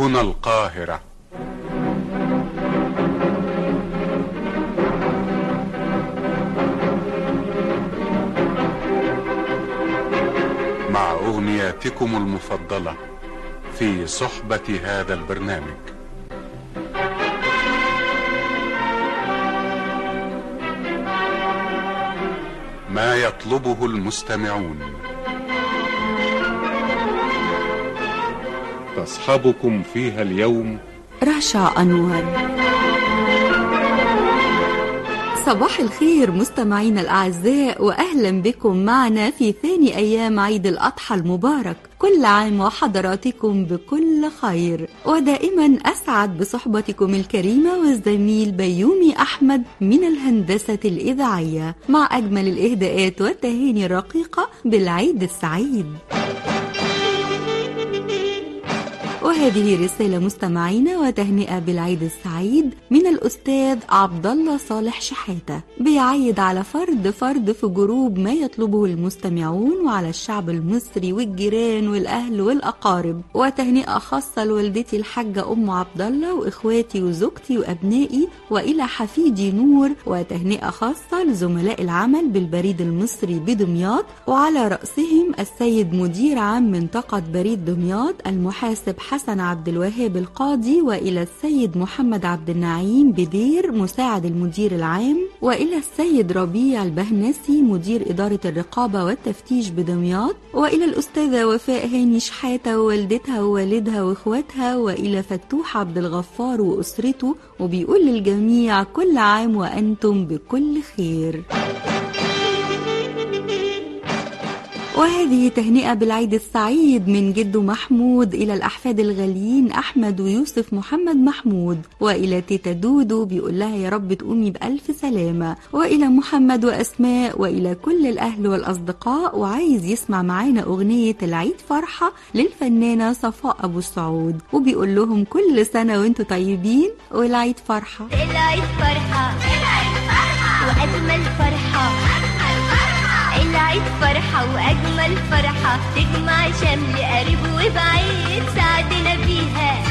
هنا القاهرة مع أغنياتكم المفضلة في صحبة هذا البرنامج ما يطلبه المستمعون تصحبكم فيها اليوم رشا أنور صباح الخير مستمعينا الأعزاء وأهلا بكم معنا في ثاني أيام عيد الأضحى المبارك كل عام وحضراتكم بكل خير ودائما أسعد بصحبتكم الكريمة والزميل بيومي أحمد من الهندسة الإذاعية مع أجمل الإهداءات والتهاني الرقيقة بالعيد السعيد وهذه رسالة مستمعينا وتهنئة بالعيد السعيد من الأستاذ عبد الله صالح شحاتة بيعيد على فرد فرد في جروب ما يطلبه المستمعون وعلى الشعب المصري والجيران والأهل والأقارب وتهنئة خاصة لوالدتي الحاجة أم عبد الله وإخواتي وزوجتي وأبنائي وإلى حفيدي نور وتهنئة خاصة لزملاء العمل بالبريد المصري بدمياط وعلى رأسهم السيد مدير عام منطقة بريد دمياط المحاسب حسن عبد الوهاب القاضي وإلى السيد محمد عبد النعيم بدير مساعد المدير العام وإلى السيد ربيع البهنسي مدير إدارة الرقابة والتفتيش بدمياط وإلى الأستاذة وفاء هاني شحاتة ووالدتها ووالدها وإخواتها وإلى فتوح عبد الغفار وأسرته وبيقول للجميع كل عام وأنتم بكل خير وهذه تهنئة بالعيد السعيد من جده محمود إلى الأحفاد الغاليين أحمد ويوسف محمد محمود وإلى تيتا دودو بيقول لها يا رب تقومي بألف سلامة وإلى محمد وأسماء وإلى كل الأهل والأصدقاء وعايز يسمع معانا أغنية العيد فرحة للفنانة صفاء أبو السعود وبيقول لهم كل سنة وانتم طيبين والعيد فرحة العيد فرحة العيد فرحة وأجمل فرحة العيد فرحة وأجمل فرحة تجمع شمل قريب وبعيد سعدنا بيها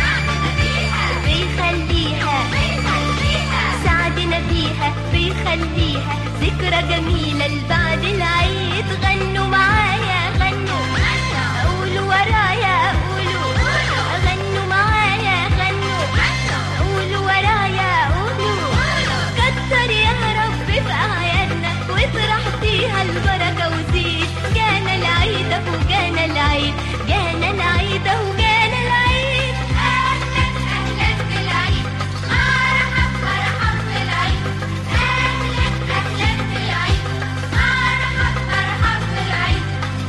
بيخليها سعدنا بيها بيخليها ذكرى جميلة لبعد العيد غنوا معايا غنوا قولوا ورايا قولوا غنوا معايا غنوا قولوا ورايا قولوا كتر يا رب في أعيادنا واطرح فيها البركة وزيد جانا العيد أهو جانا العيد جانا العيد أهو جانا العيد أهلا أهلا بالعيد مرحب مرحب بالعيد أهلا أهلا بالعيد مرحب مرحب بالعيد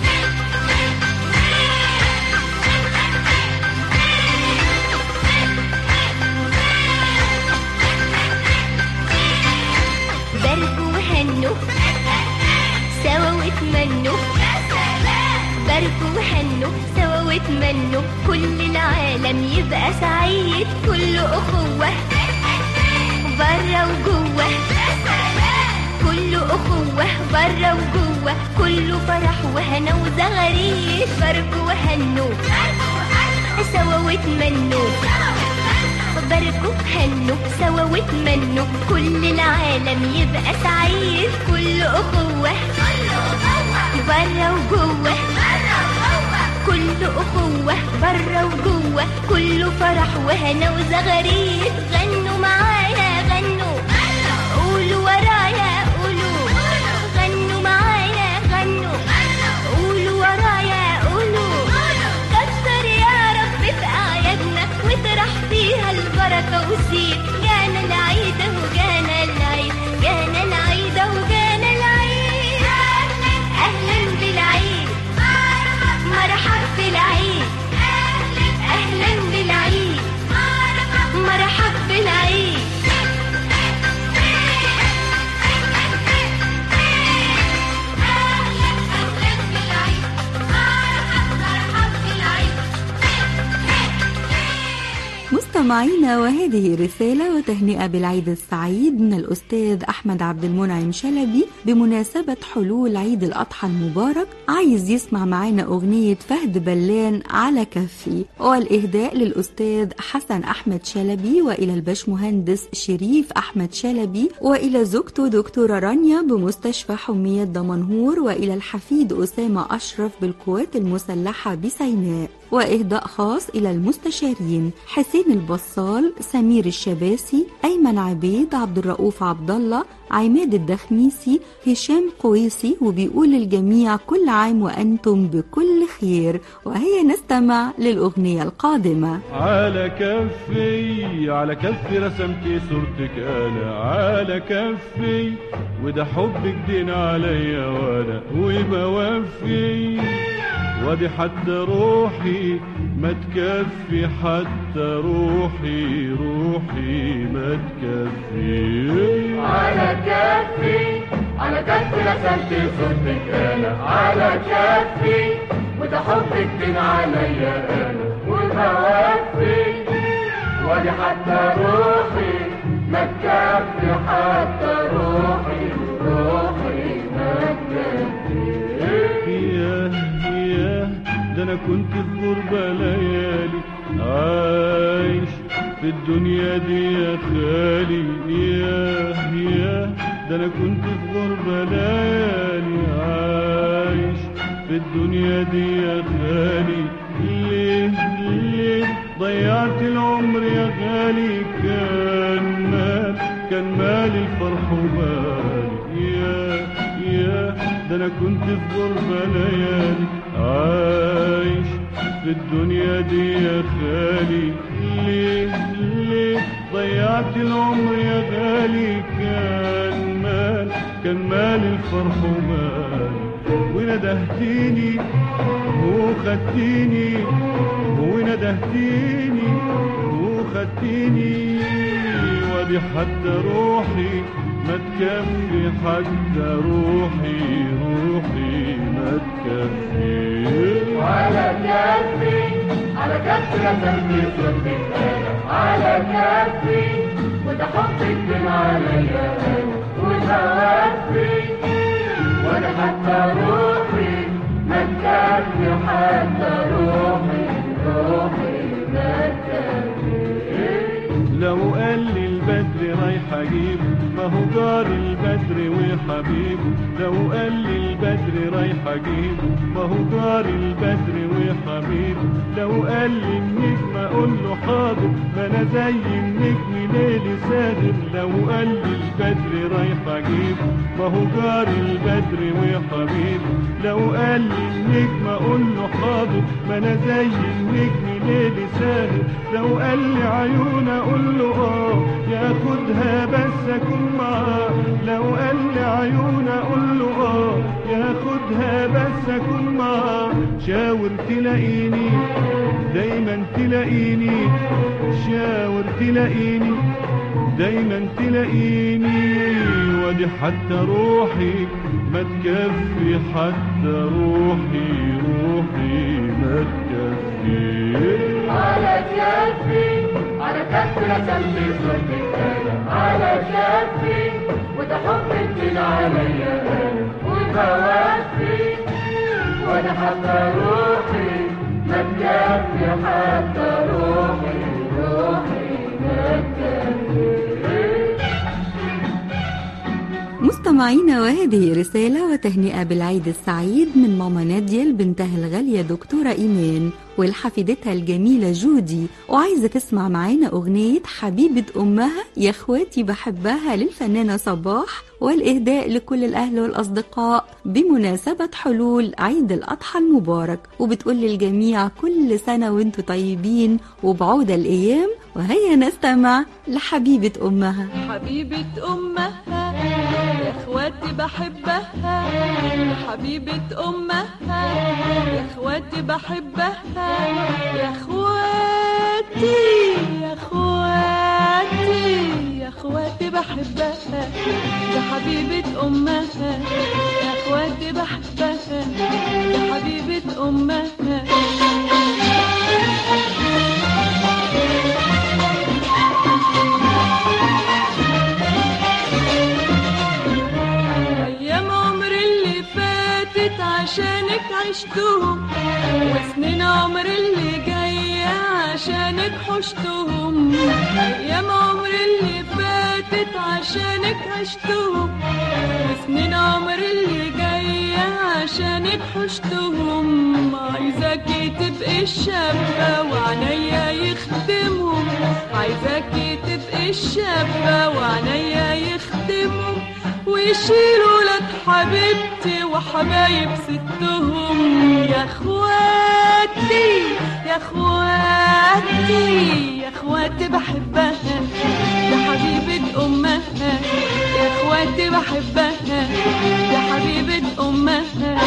باركوا وهنوا سوا واتمنوا باركوا وهنوا سوا واتمنوا كل العالم يبقى سعيد كل أخوة برا وجوه كل أخوة برا وجوه كله فرح وهنا وزغاريد باركوا وهنوا سوا واتمنوا باركوا هنوا سوا واتمنوا كل العالم يبقى سعيد كل أخوة برا وجوه كل أخوة برا وجوه كله فرح وهنا وزغاريد غنوا معايا غنوا قولوا ورايا قولوا غنوا معايا غنوا قولوا ورايا قولوا كتر يا رب في أعيادنا واطرح فيها البركة وزيد جانا العيد أهو جانا العيد جانا العيد أهو جانا العيد أهلا بالعيد مرحب بالعيد أهلا بالعيد مرحب بالعيد مستمعينا وهذه رسالة وتهنئة بالعيد السعيد من الأستاذ أحمد عبد المنعم شلبي بمناسبة حلول عيد الأضحى المبارك عايز يسمع معانا أغنية فهد بلان على كفي والإهداء للأستاذ حسن أحمد شلبي وإلى الباشمهندس شريف أحمد شلبي وإلى زوجته دكتورة رانيا بمستشفى حمية دمنهور وإلى الحفيد أسامة أشرف بالقوات المسلحة بسيناء وإهداء خاص إلى المستشارين حسين البصال سمير الشباسي أيمن عبيد عبد الرؤوف عبد الله عماد الدخميسي هشام قويسي وبيقول للجميع كل عام وأنتم بكل خير وهي نستمع للأغنية القادمة على كفي على كفي رسمتي صورتك انا على كفي وده حبك دين عليا وانا وبوفي وادي حتى روحي ما تكفي حتى روحي روحي ما تكفي على كفي على كفي رسمت صورتك انا على كفي وده حبك دين عليا انا وبوفي وادي حتى روحي ما تكفي حتى روحي روحي ما تكفي ياه ياه ده انا كنت في غربة ليالي عايش في الدنيا دي يا خالي ياه ياه ده انا كنت في غربة ليالي عايش في الدنيا دي يا خالي ليه ليه ضيعت العمر يا غالي كان مال كان مال الفرح ومالي يا يا ده انا كنت في غربة ليالي عايش في الدنيا دي يا خالي ليه ليه ضيعت العمر يا غالي كان مال كان مال الفرح ومالي وندهتيني وخدتيني وندهتيني وخدتيني وادي حتى روحي ما تكفي حتى روحي روحي ما تكفي على كفي على كفي رسمت صورتك انا على كفي وده حبك دين عليا انا وبوفي وانا حتى روحي ما تكفي حتى روحي روحي ما تكفي لو قال لي البدر رايح اجيبه ما هو جار البدر وحبيبه لو قال لي البدر رايح اجيبه ما هو جار البدر وحبيبه لو قال لي النجم اقول له حاضر ما انا زي النجم ليلي ساهر لو قال لي البدر رايح اجيبه ما هو جار البدر وحبيبه لو قال لي النجم اقول له حاضر ما انا زي النجم ليلي ساهر لو قال لي عيون اقول له اه ياخدها بس اكون معاه لو قال لي عيون اقول له اه ياخدها بس اكون معاه شاور تلاقيني دايما تلاقيني شاور تلاقيني دايما تلاقيني وادي حتى روحي ما تكفي حتى روحي روحي ما تكفي على كفي على كفي رسمت صورتك انا على كفي وده حبك دين عليا انا وبوفي وانا حتى روحي ما تكفي حتى روحي روحي ما تكفي مستمعينا وهذه رسالة وتهنئة بالعيد السعيد من ماما نادية لبنتها الغالية دكتورة إيمان ولحفيدتها الجميلة جودي وعايزة تسمع معانا أغنية حبيبة أمها يا إخواتي بحبها للفنانة صباح والإهداء لكل الأهل والأصدقاء بمناسبة حلول عيد الأضحى المبارك وبتقول للجميع كل سنة وانتم طيبين وبعود الأيام وهيا نستمع لحبيبة أمها حبيبة أمها يا إخواتي بحبها حبيبة أمها يا إخواتي بحبها يا إخواتي يا إخواتي يا إخواتي بحبها يا حبيبة أمها يا إخواتي بحبها يا حبيبة أمها عشتهم وسنين عمر اللي جاية عشانك حشتهم أيام عمر اللي فاتت عشانك عشتهم وسنين عمر اللي جاية عشانك حشتهم عايزاكي تبقي الشابة وعنيا يخدمهم عايزاكي تبقي الشابة وعنيا يخدمهم ويشيلوا لك حبيبتي وحبايب ستهم يا اخواتي يا اخواتي يا اخواتي بحبها يا حبيبة امها يا اخواتي بحبها يا حبيبة امها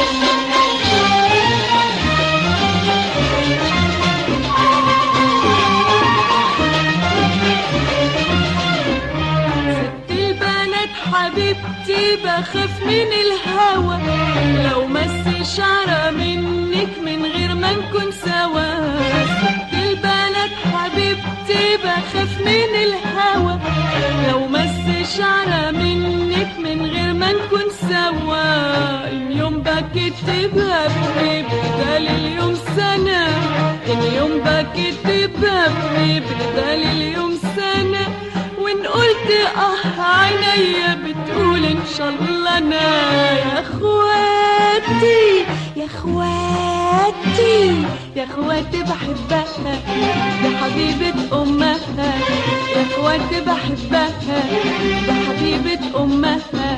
ست البنات حبيبتي بخاف من الهوى لو مس شعرة منك من غير ما نكون سوا ست البنات حبيبتي بخاف من الهوى لو مس شعرة منك من غير ما نكون سوا اليوم بكتبها بدال اليوم سنة اليوم بكتبها بدال اليوم سنة وان قلت اه عينيا بتقول ان شاء الله انا يا اخواتي يا اخواتي يا اخواتي بحبها يا حبيبة امها يا اخواتي بحبها يا حبيبة امها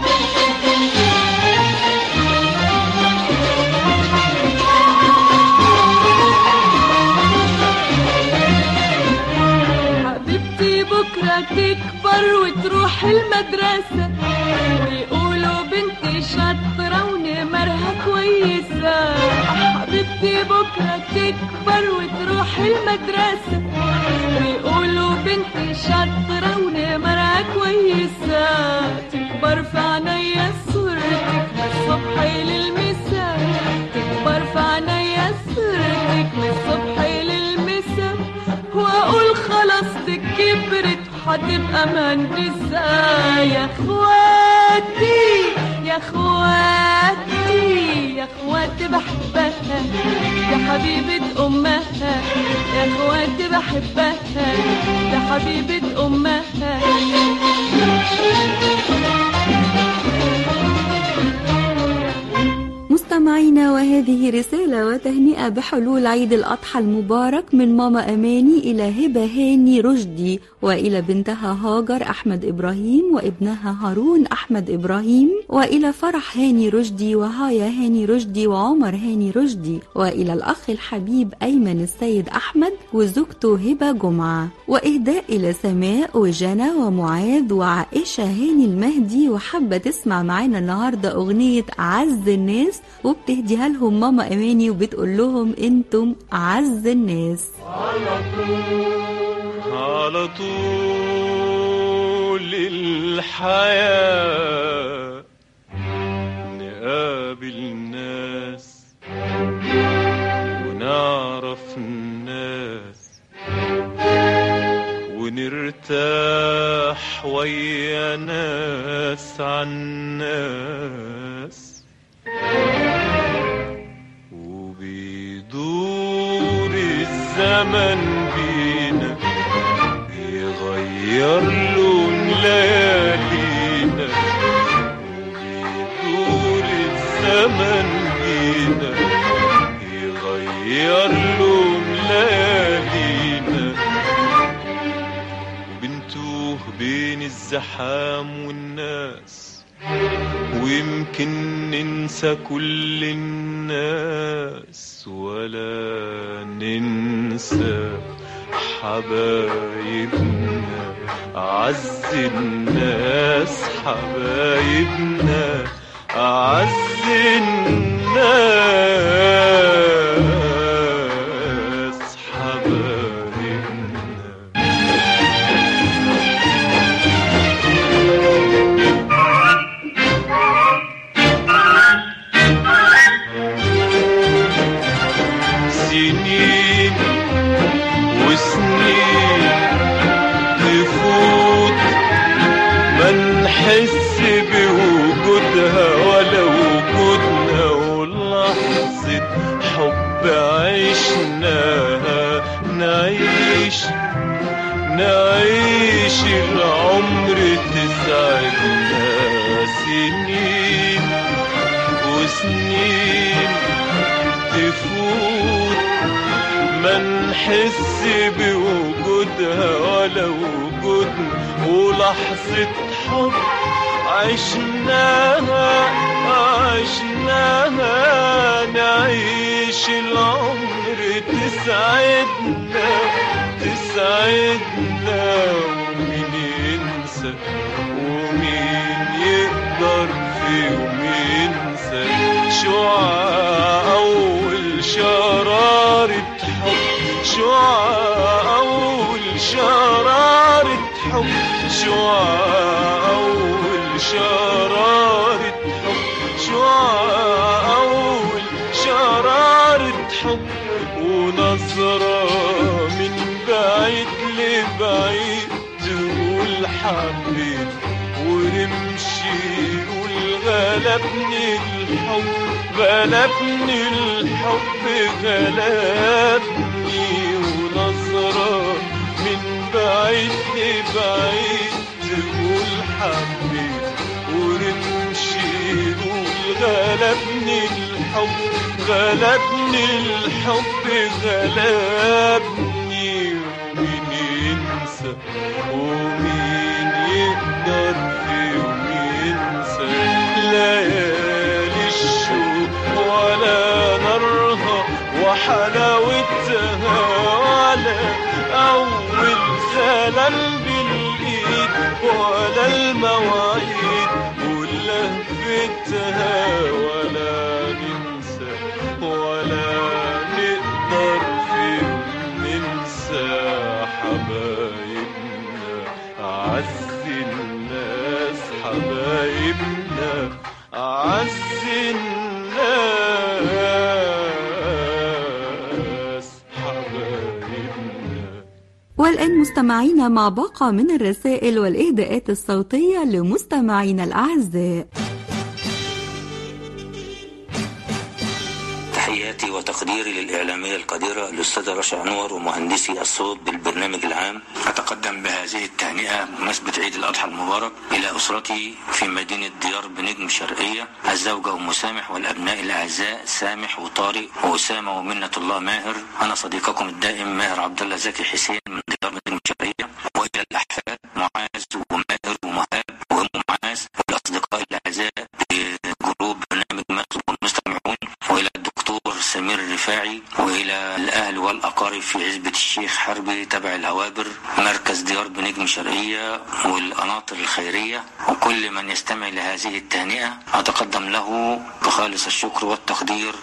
حبيبتي بكرة تكبر وتروح المدرسة ويقولوا بنتي شاطرة ونمرها كويسة حبيبتي بكرة تكبر وتروح المدرسة ويقولوا بنتي شاطرة ونمرها كويسة تكبر في عينيا صورتك من الصبح للمساء تكبر في عينيا صورتك من الصبح للمساء واقول خلاص دي كبرت هتبقى مهندسة يا اخواتي يا اخواتي يا اخواتي بحبها يا حبيبة امها يا اخواتي بحبها يا حبيبة امها مستمعينا وهذه رسالة وتهنئة بحلول عيد الأضحى المبارك من ماما أماني إلى هبة هاني رشدي وإلى بنتها هاجر أحمد إبراهيم وابنها هارون أحمد إبراهيم وإلى فرح هاني رشدي وهايا هاني رشدي وعمر هاني رشدي وإلى الأخ الحبيب أيمن السيد أحمد وزوجته هبة جمعة وإهداء إلى سماء وجنى ومعاذ وعائشة هاني المهدي وحابة تسمع معانا النهاردة أغنية عز الناس وبتهديها لهم ماما أماني وبتقول لهم انتم أعز الناس على طول الحياة نقابل ناس ونعرف الناس ونرتاح ويا ناس عن ناس وبيدور الزمن بينا يغير لون ليالينا وبيدور الزمن بينا يغير لون ليالينا وبنتوه بين الزحام والناس ويمكن ننسى كل الناس ولا ننسى حبايبنا أعز الناس حبايبنا أعز الناس حبايبنا سنين وسنين تفوت ما نحس بوجودها ولا وجودنا ولحظة نعيش العمر تسعدنا سنين وسنين تفوت ما نحس بوجودها ولا وجودنا ولحظة حب عشناها عشناها نعيش العمر تسعدنا تسعدنا ومين ينسى ومين يقدر في يوم ينسى شعاع أول شرارة حب شعاع أول شرارة حب شعاع أول شرارة حب شعاع أول شرارة حب ونظرة من بعيد لبعيد تقول حبيت ونمشي يقول غلبني الحب غلبني الحب غلبني ونظرة من بعيد لبعيد تقول حبيت ونمشي يقول غلبني الحب غلبني الحب غلبني ومين ينسى ومين يقدر في يوم ينسى ليالي الشوق ولا نارها وحلاوتها ولا أول سلام بالإيد ولا المواعيد ولهفتها ولا ننسى ولا نقدر في يوم ننسى حبايبنا أعز الناس حبايبنا أعز الناس حبايبنا والآن مستمعينا مع باقة من الرسائل والإهداءات الصوتية لمستمعينا الأعزاء تحياتي وتقديري للإعلامية القديرة الأستاذة رشا أنور ومهندسي الصوت بالبرنامج العام أتقدم بهذه التهنئة بمناسبة عيد الأضحى المبارك إلى أسرتي في مدينة ديار بنجم شرقية الزوجة أم سامح والأبناء الأعزاء سامح وطارق وأسامة ومنة الله ماهر أنا صديقكم الدائم ماهر عبد الله زكي حسين من ديار بنجم شرقية وإلى الأحفاد معاذ وماهر ومهاب وأم معاذ والأصدقاء الأعزاء بجروب برنامج مطلب المستمعون وإلى الدكتور سمير الرفاعي وإلى الأهل والأقارب في عزبة الشيخ حربي تبع الهوابر مركز ديار بنجم شرقية والقناطر الخيرية وكل من يستمع لهذه التهنئة أتقدم له بخالص الشكر والتقدير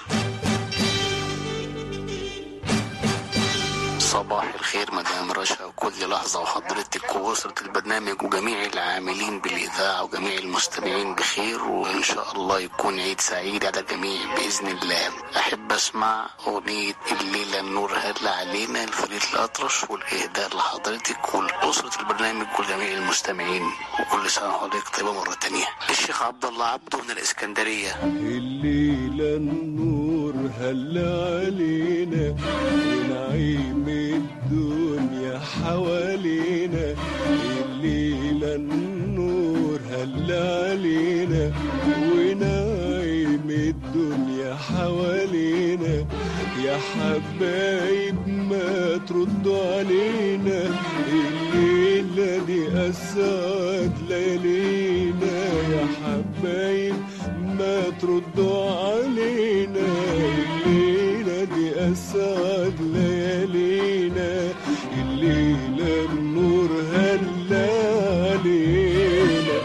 صباح الخير مدام رشا وكل لحظة وحضرتك وأسرة البرنامج وجميع العاملين بالإذاعة وجميع المستمعين بخير وإن شاء الله يكون عيد سعيد على الجميع بإذن الله أحب أسمع أغنية الليلة النور هل علينا لفريد الأطرش والإهداء لحضرتك ولأسرة البرنامج وجميع المستمعين وكل سنة وحضرتك طيبة مرة تانية الشيخ عبد الله عبده من الإسكندرية الليلة النور هل علينا ونعيم الدنيا حوالينا الليلة النور هل علينا ونعيم الدنيا حوالينا يا حبايب ما تردوا علينا الليلة دي أسعد ليالينا يا حبايب ما تردوا علينا الليلة دي أسعد ليالينا الليلة النور هلا علينا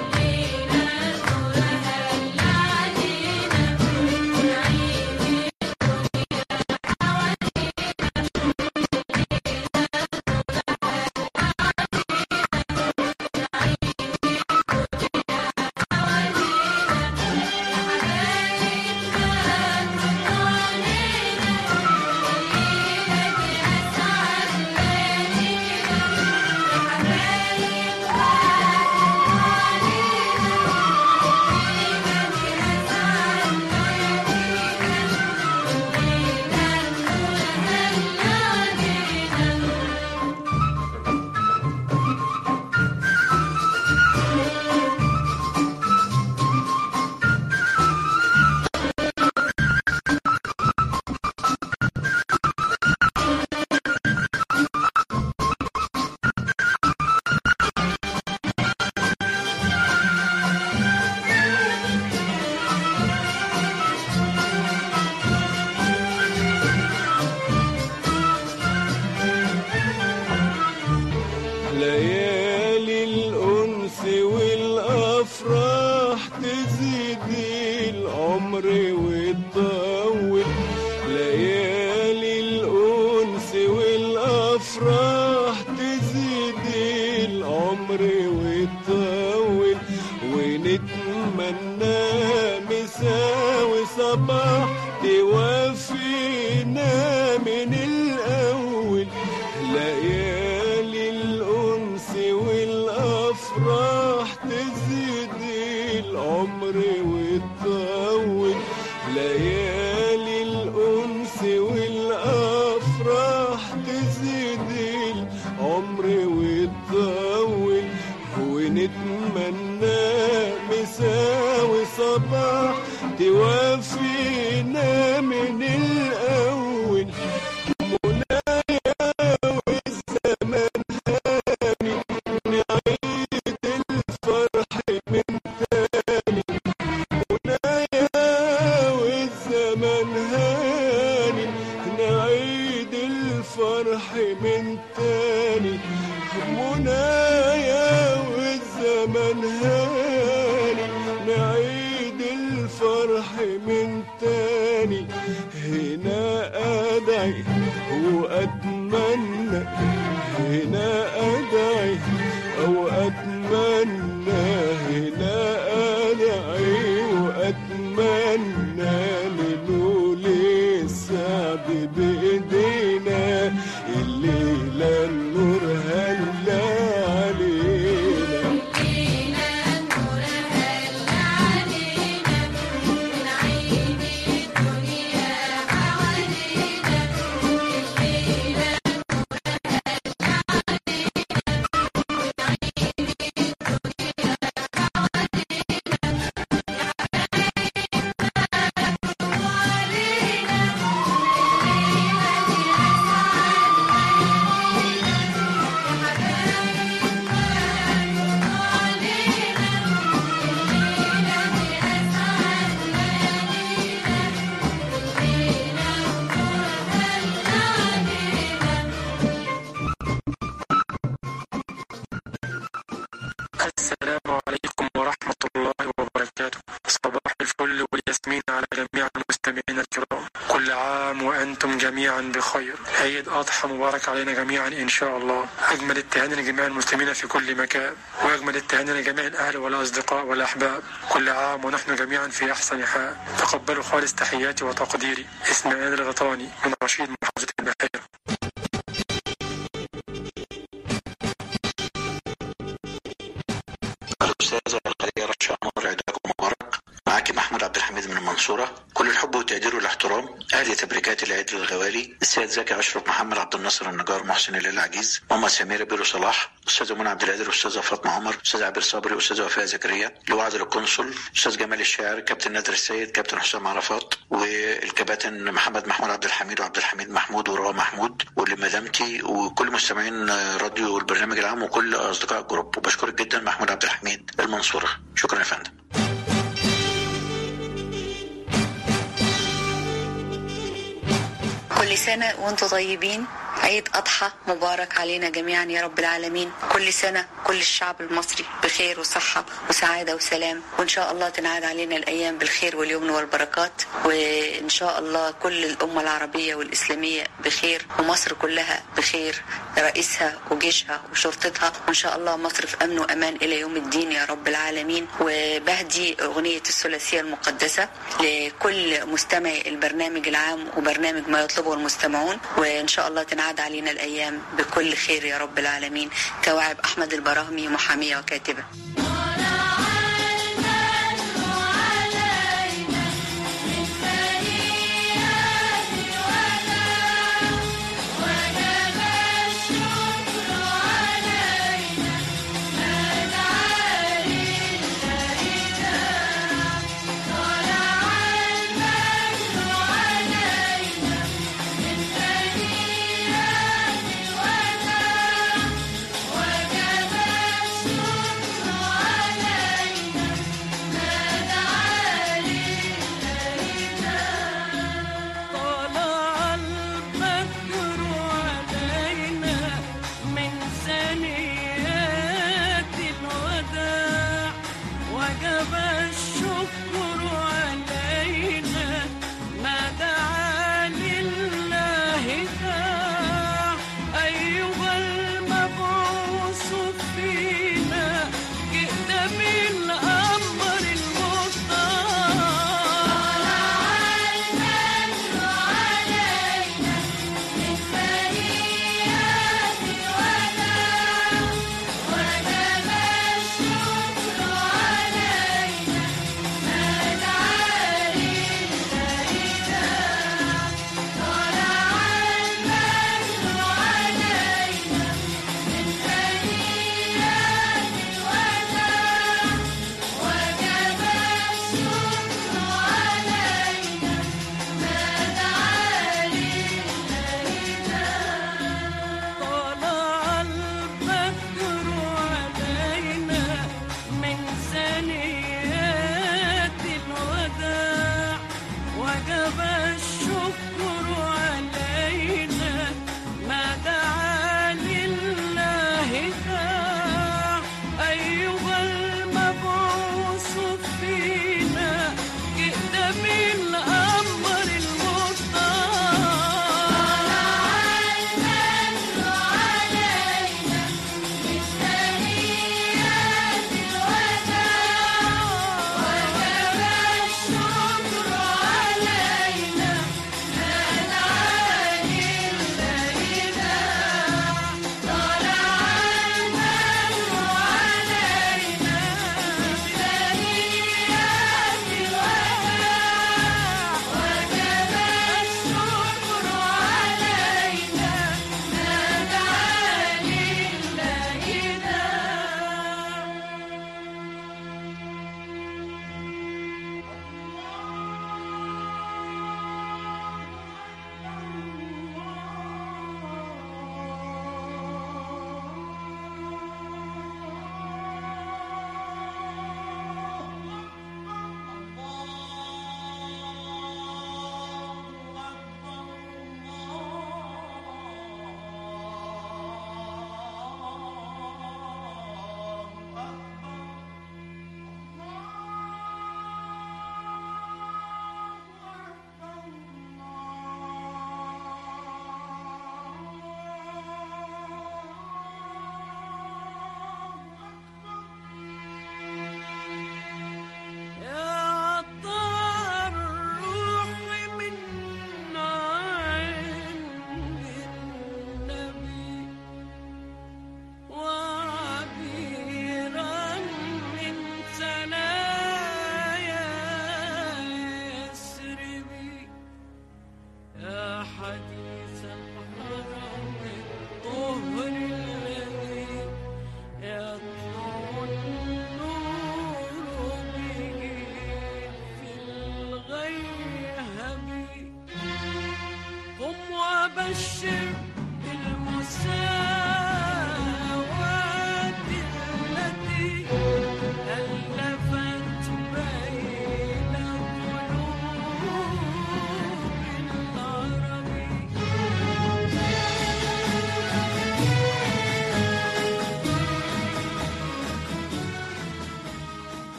ليالي الأنس والأفراح تزيد العمر وتطول ليالي الأنس والأفراح تزيد العمر وتطول ونتمنى مساوي صباح توفينا من الأول ليالي الأنس والأفراح تزيد العمر وتطول ليالي الأنس والأفراح تزيد العمر وتطول ونتمنى مساوي صباح توفينا من الأول منايا والزمن هاني نعيد الفرح من تاني منايا والزمن هاني نعيد الفرح من تاني منايا والزمن هاني نعيد الفرح من تاني هنا أدعي وأتمنى هنا أدعي أو أتمنى هنا أدعي وأتمنى لنول السعد بإيدينا الليلة النور هلا علينا السلام عليكم ورحمة الله وبركاته صباح الفل والياسمين على جميع المستمعين الكرام كل عام وأنتم جميعا بخير عيد أضحى مبارك علينا جميعا إن شاء الله أجمل التهاني لجميع المسلمين في كل مكان وأجمل التهاني لجميع الأهل والأصدقاء والأحباب كل عام ونحن جميعا في أحسن حال تقبلوا خالص تحياتي وتقديري إسماعيل الغطاني من رشيد محافظة البحيرة الأستاذة الخلية رشا أنور عيدكم مبارك معاكي محمود عبد الحميد من المنصورة كل الحب والتقدير والاحترام أهل تبريكات العيد الغوالي السيد زكي أشرف محمد عبد الناصر النجار محسن الله العجيز ماما سميرة بيرو صلاح أستاذة منى عبد القادر أستاذة فاطمة عمر أستاذ عبير صبري أستاذة وفاء زكريا لوعد القنصل أستاذ جمال الشاعر كابتن نادر السيد كابتن حسام عرفات والكباتن محمد محمود عبد الحميد وعبد الحميد محمود وروى محمود ولمدامتي وكل مستمعين راديو والبرنامج العام وكل أصدقاء الجروب وبشكرك جدا محمود عبد الحميد المنصورة شكرا يا فندم كل سنة وانتم طيبين عيد أضحى مبارك علينا جميعا يا رب العالمين كل سنة كل الشعب المصري بخير وصحة وسعادة وسلام وإن شاء الله تنعاد علينا الأيام بالخير واليمن والبركات وإن شاء الله كل الأمة العربية والإسلامية بخير ومصر كلها بخير رئيسها وجيشها وشرطتها وإن شاء الله مصر في أمن وأمان إلى يوم الدين يا رب العالمين وبهدي أغنية الثلاثية المقدسة لكل مستمعي البرنامج العام وبرنامج ما يطلبه المستمعون وإن شاء الله تنعاد علينا الأيام بكل خير يا رب العالمين توعب أحمد البراهمي محامية وكاتبة وجب الشكر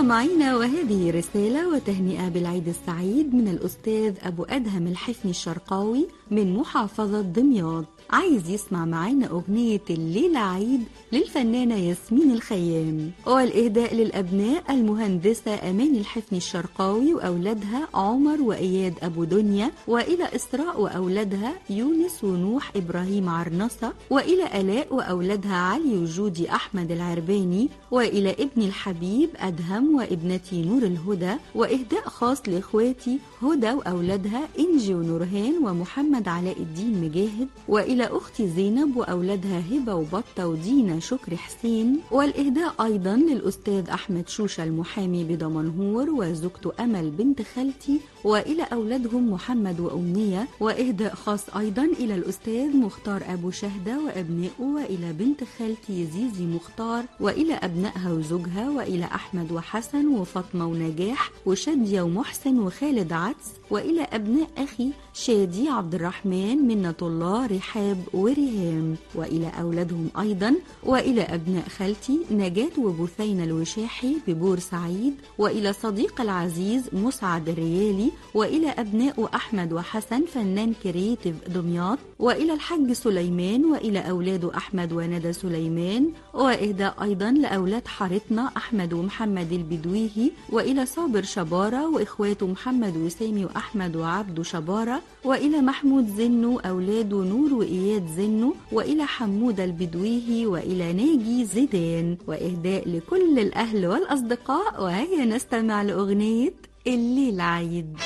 مستمعينا وهذه رسالة وتهنئة بالعيد السعيد من الأستاذ أبو أدهم الحفني الشرقاوي من محافظة دمياط عايز يسمع معانا أغنية الليلة عيد للفنانة ياسمين الخيام والإهداء للأبناء المهندسة أمان الحفني الشرقاوي وأولادها عمر وإياد أبو دنيا وإلى إسراء وأولادها يونس ونوح إبراهيم عرنصة وإلى آلاء وأولادها علي وجودي أحمد العرباني وإلى ابني الحبيب أدهم وابنتي نور الهدى وإهداء خاص لإخواتي هدى وأولادها إنجي ونورهان ومحمد علاء الدين مجاهد وإلى أختي زينب وأولادها هبة وبطة ودينا شكري حسين والإهداء أيضا للأستاذ أحمد شوشة المحامي بدمنهور وزوجته أمل بنت خالتي وإلى أولادهم محمد وأمنية وإهداء خاص أيضا إلى الأستاذ مختار أبو شهدة وأبنائه وإلى بنت خالتي زيزي مختار وإلى أبنائها وزوجها وإلى أحمد وحسن وفاطمة ونجاح وشادية ومحسن وخالد عدس وإلى أبناء أخي شادي عبد الرحمن منة الله رحاب وريهام وإلى أولادهم أيضا وإلى أبناء خالتي نجاة وبثينة الوشاحي ببورسعيد وإلى صديق العزيز مسعد الريالي وإلى أبناء أحمد وحسن فنان كريتيف دمياط وإلى الحاج سليمان وإلى أولاده أحمد وندى سليمان وإهداء أيضا لأولاد حارتنا أحمد ومحمد البدويهي وإلى صابر شبارة وإخواته محمد وسامي وأحمد وعبده شبارة وإلى محمود زنو أولاده نور وإياد زنو وإلى حمودة البدويهي وإلى ناجي زيدان وإهداء لكل الأهل والأصدقاء وهيا نستمع لأغنية الليل عيد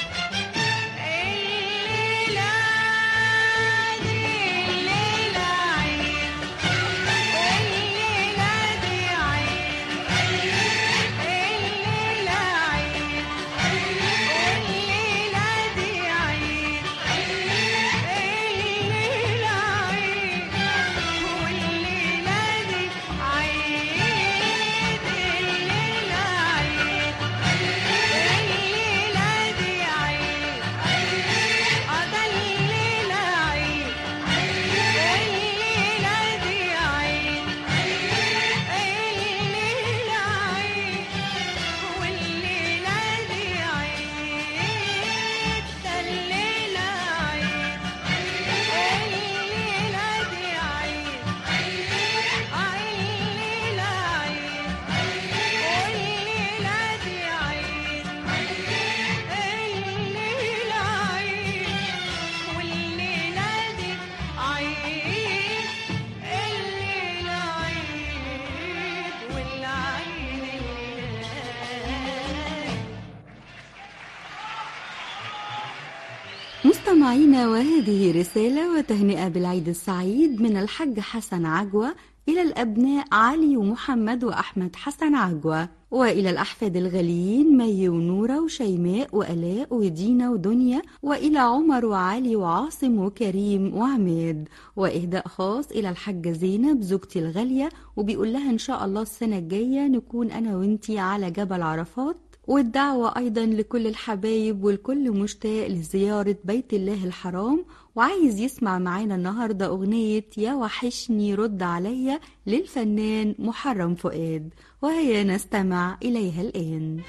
مستمعينا وهذه رسالة وتهنئة بالعيد السعيد من الحج حسن عجوة إلى الأبناء علي ومحمد وأحمد حسن عجوة وإلى الأحفاد الغاليين مي ونورة وشيماء وألاء ودينا ودنيا وإلى عمر وعلي وعاصم وكريم وعماد وإهداء خاص إلى الحاجة زينب زوجتي الغالية وبيقول لها إن شاء الله السنة الجاية نكون أنا وإنتي على جبل عرفات والدعوة أيضا لكل الحبايب والكل مشتاق لزيارة بيت الله الحرام وعايز يسمع معانا النهاردة أغنية يا وحشني رد عليا للفنان محرم فؤاد وهيا نستمع إليها الآن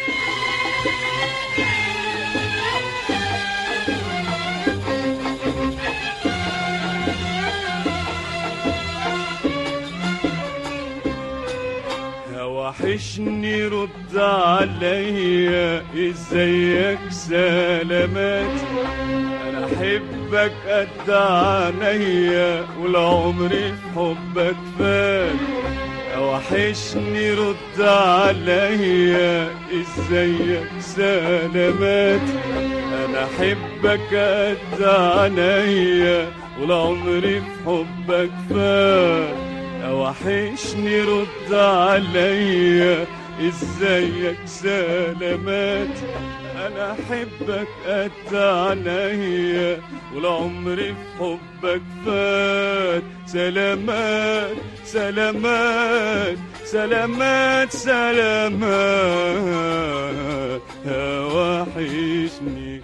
وحشني رد عليا ازيك سلامات انا احبك قد عينيا والعمر في حبك فات وحشني رد عليا ازيك سلامات انا احبك قد عينيا والعمر في حبك فات وحشني رد عليا ازيك سلامات انا احبك قد عينيا والعمر في حبك فات سلامات سلامات سلامات سلامات يا وحشني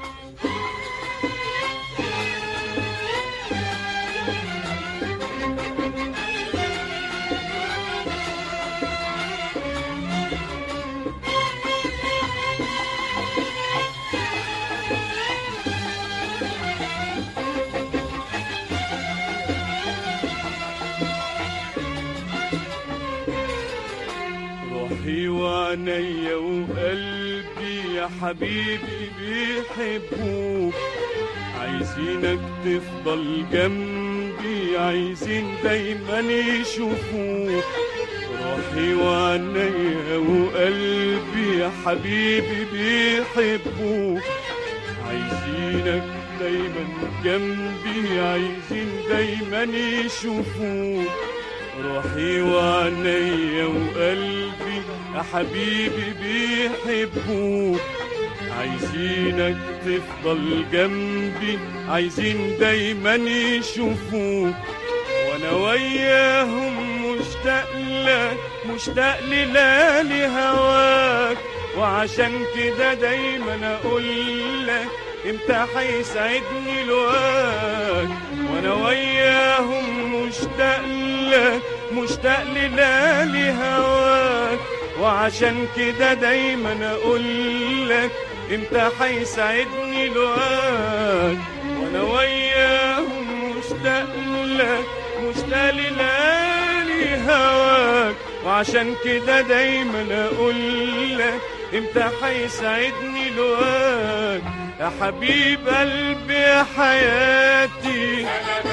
روحي وعينيا وقلبي يا حبيبي بيحبوك عايزينك تفضل جنبي عايزين دايما يشوفوك روحي وعينيا وقلبي يا حبيبي بيحبوك عايزينك دايما جنبي عايزين دايما يشوفوك روحي وعينيا وقلبي يا حبيبي بيحبوك عايزينك تفضل جنبي عايزين دايما يشوفوك وانا وياهم مشتاق لك مشتاق لليالي هواك وعشان كده دايما اقول لك امتى هيسعدني لواك وانا وياهم مشتاق لك مشتاق لليالي هواك وعشان كده دايما اقول لك امتى هيسعدني لواك وانا وياهم مشتاق لك مشتاق لليالي هواك وعشان كده دايما اقول لك امتى هيسعدني لواك يا حبيب قلبي يا حياتي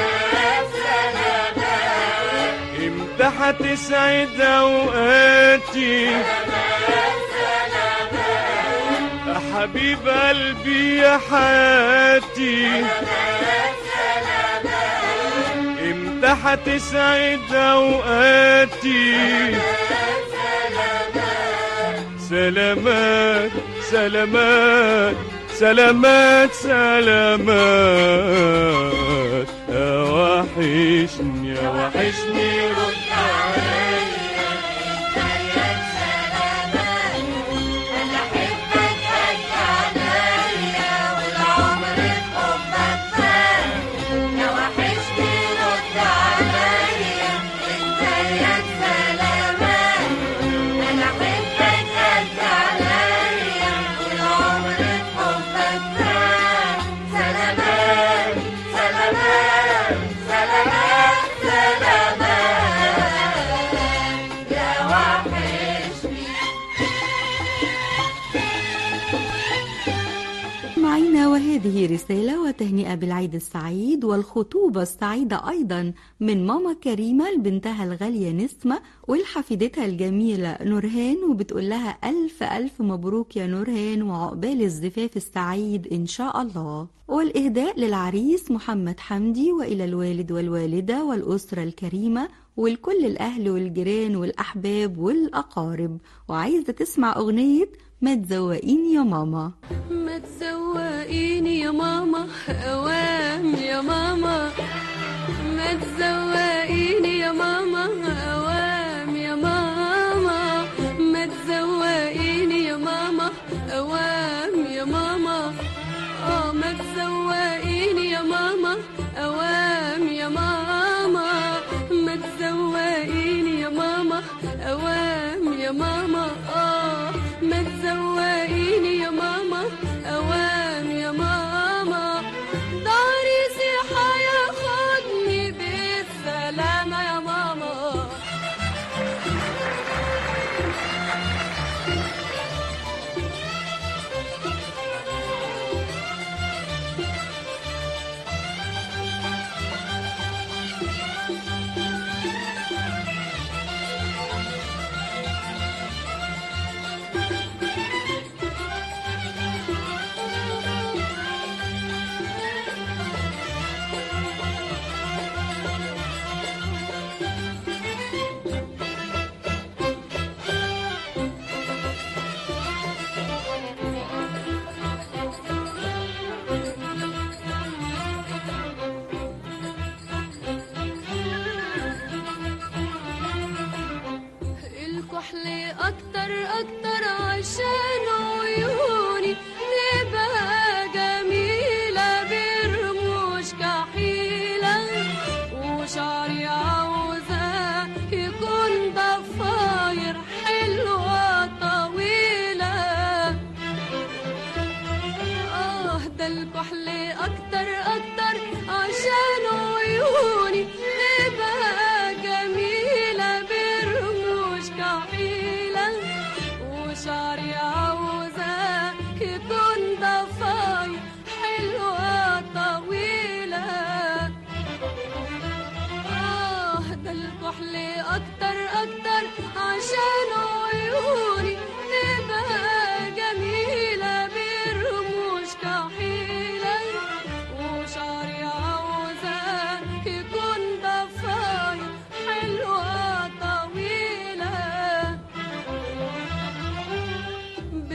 امتى هتسعد اوقاتي يا حبيب قلبي يا حياتي امتى هتسعد اوقاتي سلامات سلامات سلامات سلامات يا وحشني يا وحشني رد معنا وهذه رسالة وتهنئة بالعيد السعيد والخطوبة السعيدة أيضا من ماما كريمة لبنتها الغالية نسمة ولحفيدتها الجميلة نورهان وبتقول لها ألف ألف مبروك يا نورهان وعقبال الزفاف السعيد إن شاء الله والإهداء للعريس محمد حمدي وإلى الوالد والوالدة والأسرة الكريمة ولكل الأهل والجيران والأحباب والأقارب وعايزة تسمع أغنية ما تزوقيني يا ماما ما تزوقيني يا ماما اوام يا ماما ما تزوقيني يا ماما اوام يا ماما ما تزوقيني يا ماما اوام يا ماما اه ما تزوقيني يا ماما اوام يا ماما ما تزوقيني يا ماما اوام يا ماما اه ما تزوقيني يا ماما اوام يا ماما ده عريسي هياخدني بالسلامة يا ماما الكحل اكتر اكتر عشان عيوني نبقى جميلة برموش كحيلة وشعري عاوزة يكون ضفاير حلوة طويلة اه ده الكحل اكتر اكتر عشان عيوني نبقى جميلة برموش كحيلة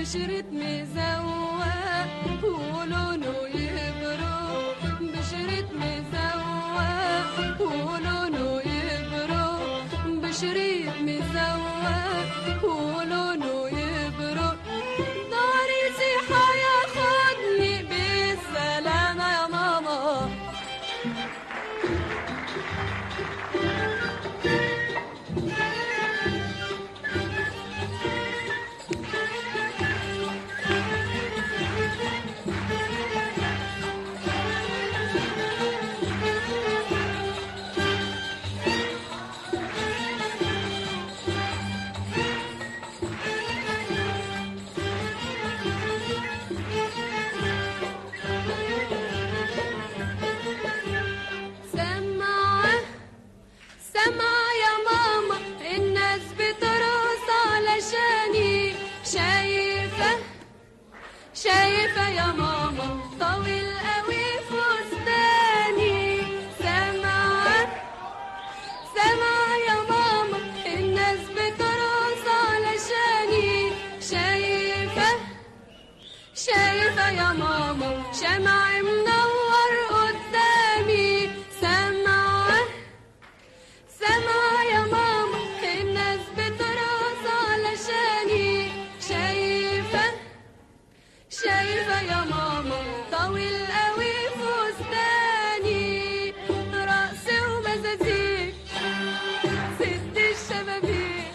بشرة مزوق ولونه يبرق بشرة مزوق ولونه يبرق بشرة مزوق ولونه يبرق داري سيحة ياخدني بالسلامة يا ماما سمع سمع يا ماما الناس بترقص علشاني شايفة شايفة يا ماما طويل قوي فستاني سمع سمع يا ماما الناس بترقص علشاني شايفة شايفة يا ماما شمع منور قدامي سمع سمع يا ماما الناس بترقص علشاني شايفة شايفة يا ماما طويل قوي فستاني رقص ومزازيك ست الشبابيك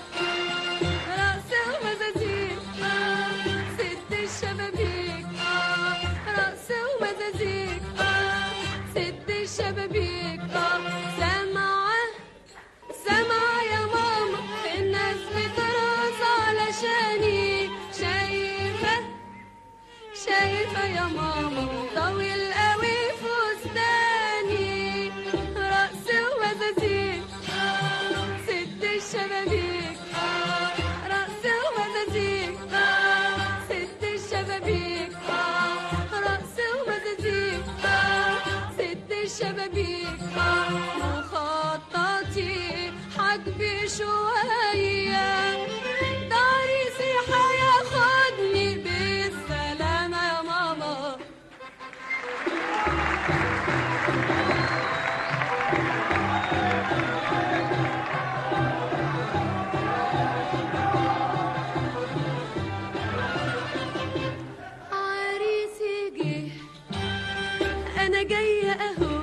رقص ومزازيك ست الشبابيك رقص ومزازيك ست الشبابيك سمعة سمع يا ماما الناس بترقص علشاني شايفة شايفة يا ماما طويل قوي فستاني رقص ومزازيك ست الشبابيك رقص ومزازيك ست الشبابيك رقص ومزازيك ست الشبابيك مخططي حجبي شوية داري هياخدني بالسلامة يا ماما عريسي جه انا جايه اهو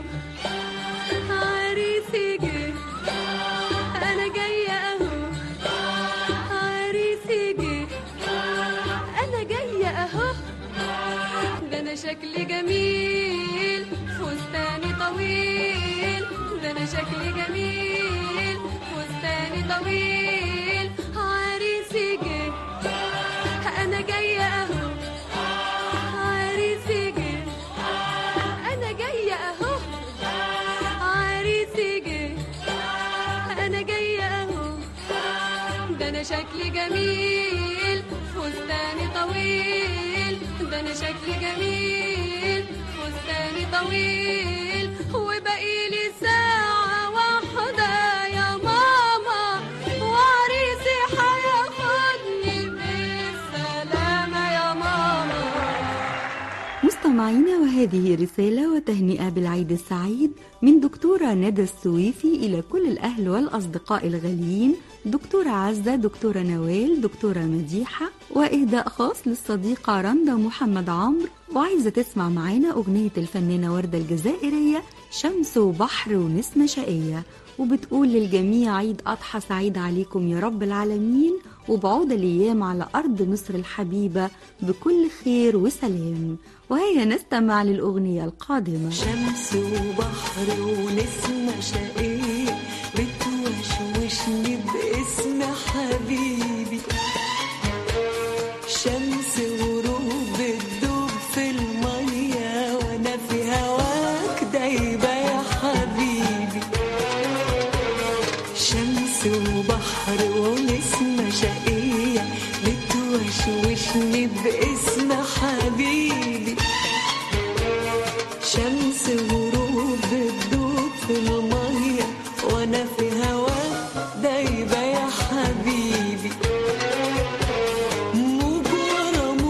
عريسي جه انا جايه اهو عريسي جه انا جايه اهو ده انا شكلي جميل فستاني طويل ده انا شكلي جميل فستاني طويل عريسي جه انا جايه اهو عريسي جه انا جايه اهو عريسي جه انا جايه اهو ده انا شكلي جميل فستاني طويل ده انا شكلي جميل فستاني طويل وبقي لي ساعة واحدة يا ماما وعريسي هياخدني بالسلامة يا ماما مستمعينا وهذه رسالة وتهنئة بالعيد السعيد من دكتورة ندى السويفي إلى كل الأهل والأصدقاء الغاليين دكتورة عزة دكتورة نوال دكتورة مديحة وإهداء خاص للصديقة رندا محمد عمرو وعايزة تسمع معانا أغنية الفنانة وردة الجزائرية شمس وبحر ونسمة شقية وبتقول للجميع عيد أضحى سعيد عليكم يا رب العالمين وبعود الأيام على أرض مصر الحبيبة بكل خير وسلام وهيا نستمع للأغنية القادمة شمس وبحر ونسمة شقية بتوشوشني باسم حبيبي شمس وروب بتدوب في المية وانا في هواك دايبة يا حبيبي شمس وبحر ونسمة شقية بتوشوشني باسم حبيبي شمس وروب بتدوب في المية وانا في هواك دايبة يا حبيبي موج ورا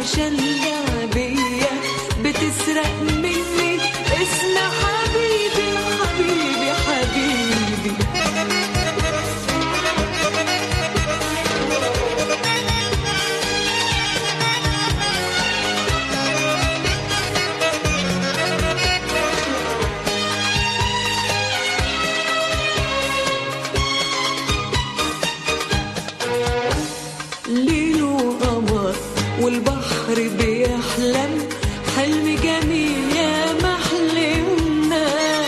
عشان لعبية بتسرق مني اسم حبيبي حبيبي حبيبي ليل وقمر والبحر بيحلم حلم جميل يا محلمنا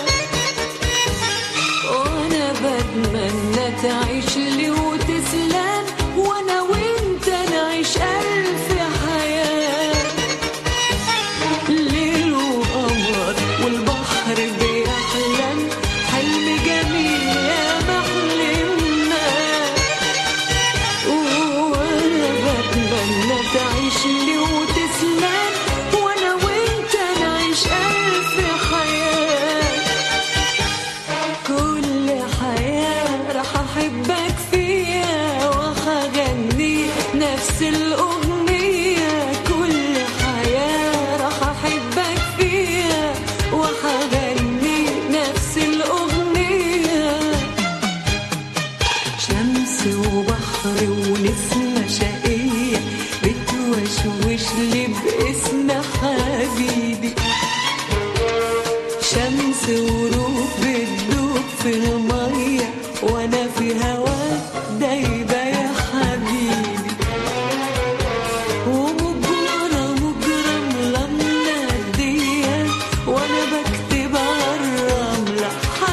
وانا بتمنى تعيش لي وتسلم وانا وانت نعيش الف حياه ليل وقمر والبحر بيحلم حلم جميل يا محلمنا وانا بتمنى تعيش لي وتسلم وانا وانت نعيش الف حياه كل حياه راح احبك فيها وهغني نفس الاغنيه كل حياه راح احبك فيها وهغني نفس الاغنيه شمس وبحر ونسمة شقية بتوشوش لي باسم حبيبي شمس وروح بتدوب في المية وانا في هواك دايبة يا حبيبي ومجرة مجرة لما الدية وانا بكتب على الرملة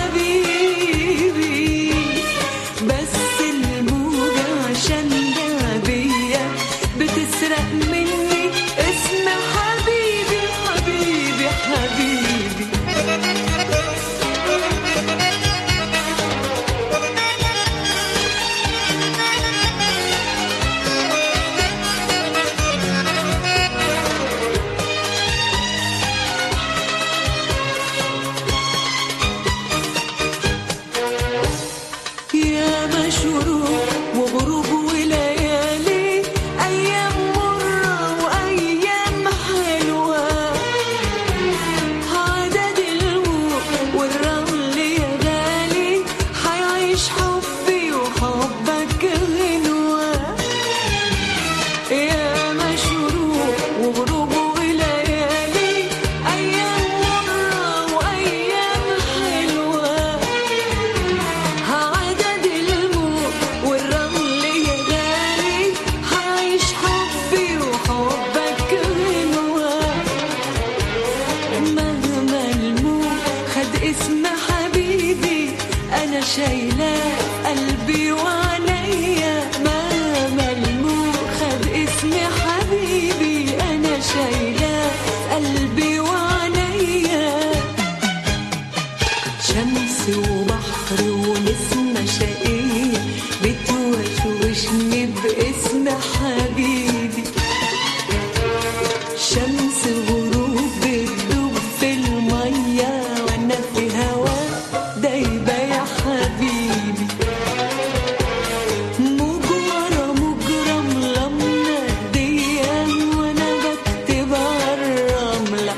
حبيبي بس الموجة عشان لعبية بتسرق مني اسم حبيبي حبيبي حبيبي يا مشروق وغروب وليالي أيام مرة وأيام حلوة عدد الموج والرمل يا غالي حيعيش حبي وحبك غنوة يا مشروق وغروب وليالي أيام مرة وأيام حلوة عدد الموج والرمل يا غالي حعيش حبي وحبك غنوة مهما الموج خد اسم حبيبي أنا شايلاه قلبي وعليا مهما الموج خد اسم حبيبي أنا شايلاه قلبي وعليا شمس وبحر ونسمة شقية بتوشوشني باسم حبيبي شمس غروب بتدوب في المية وانا في هواك دايبة يا حبيبي مجرة مجرة ملمة الدية وانا بكتب على الرملة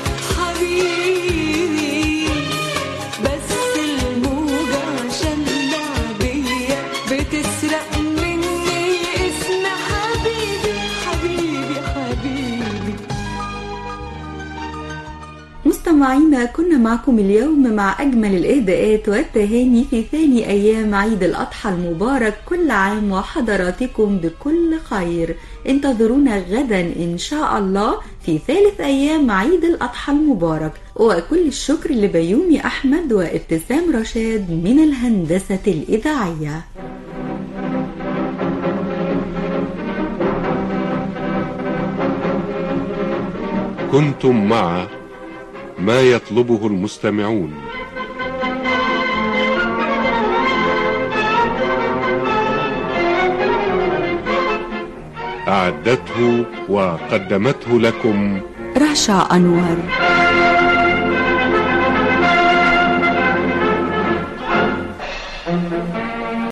حبيبي بس الموجة عشان لعبية بتسرق مني اسم حبيبي حبيبي حبيبي مستمعينا كنا معكم اليوم مع أجمل الإهداءات والتهاني في ثاني أيام عيد الأضحى المبارك كل عام وحضراتكم بكل خير انتظرونا غدا إن شاء الله في ثالث أيام عيد الأضحى المبارك وكل الشكر لبيومي أحمد وابتسام رشاد من الهندسة الإذاعية كنتم مع ما يطلبه المستمعون أعدته وقدمته لكم رشا أنور